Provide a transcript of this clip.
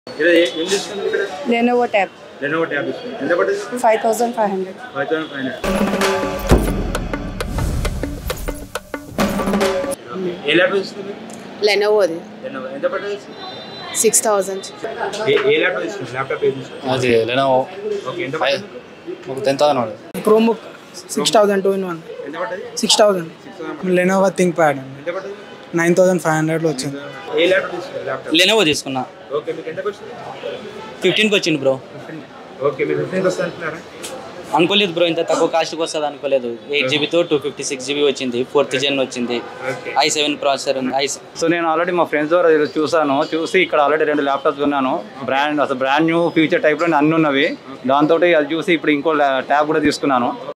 ఇలా ఏ- ఏం తీసుకుంది ఇక్కడ లెనోవో ట్యాబ్ లెనోవో ట్యాబ్ తీసుకుంది ఎంత పడుతుంది five thousand five hundred five thousand five hundred a laptop తీసుకుంది లెనోవోది లెనోవో ఎంత పడుతుంది six thousand a a laptop తీసుకుంది ల్యాప్టాప్ ఏది తీసుకుంది అది లెనోవో ఓకే ఎంత ఫైవ్ పడుతుంది ఒక టెన్ థౌసండ్ వాడు Chromebook six thousand two in one ఎంత పడుతుంది six thousand six thousand Lenovo ThinkPad అండి ఎంత పడుతుంది నైన్ థౌసండ్ ఫైవ్ హండ్రెడ్లో వచ్చింది ఏ ల్యాప్టాప్ తీసుకుంది ల్యాప్టాప్ లెనోవో తీసుకున్నా ఓకే మీకు ఎంతకు వచ్చింది ఫిఫ్టీన్కి వచ్చింది బ్రో ఓకే మీరు ఫిఫ్టీన్కి వస్తుంది అంటున్నారా అనుకోలేదు బ్రో ఇంత తక్కువ కాస్ట్కి వస్తుంది అనుకోలేదు ఎయిట్ జీబీతో టూ ఫిఫ్టీ సిక్స్ జీబీ వచ్చింది ఫోర్త్ జెన్ వచ్చింది ఓకే ఐ సెవెన్ ప్రాసెసర్ ఉంది ఐ సో నేను ఆల్రెడీ మా ఫ్రెండ్స్ ద్వారా ఇది చూసాను చూసి ఇక్కడ ఆల్రెడీ రెండు ల్యాప్టాప్స్ కొన్నాను బ్రాండ్ అసలు బ్రాండ్ న్యూ ఫ్యూచర్ టైప్లో అన్ని ఉన్నవి దాంతో అది చూసి ఇప్పుడు ఇంకో ట్యాబ్ కూడా తీసుకున్నాను